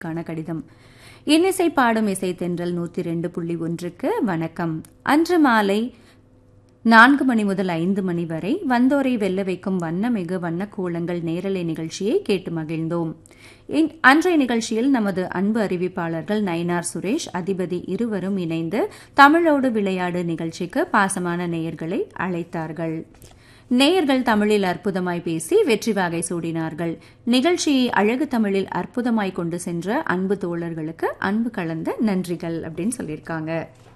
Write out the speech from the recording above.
கான கடிதம் இன்னிசை பாடும் இசை தென்றல் நூற்றி ரெண்டு புள்ளி ஒன்றுக்கு வணக்கம் அன்று மாலை நான்கு மணி முதல் ஐந்து மணி வரை வந்தோரை வெல்ல வைக்கும் வண்ணமிகு வண்ணக்கூலங்கள் நேரலை நிகழ்ச்சியை கேட்டு மகிழ்ந்தோம் இன்- அன்றைய நிகழ்ச்சியில் நமது அன்பு அறிவிப்பாளர்கள் நயினார் சுரேஷ் அதிபதி இருவரும் இணைந்து தமிழோடு விளையாடு நிகழ்ச்சிக்கு பாசமான நேயர்களை அழைத்தார்கள் நேயர்கள் தமிழில் அற்புதமாய் பேசி வெற்றி வாகை சூடினார்கள் நிகழ்ச்சியை அழகு தமிழில் அற்புதமாய் கொண்டு சென்ற அன்பு தோழர்களுக்கு அன்பு கலந்த நன்றிகள் அப்படின்னு சொல்லியிருக்காங்க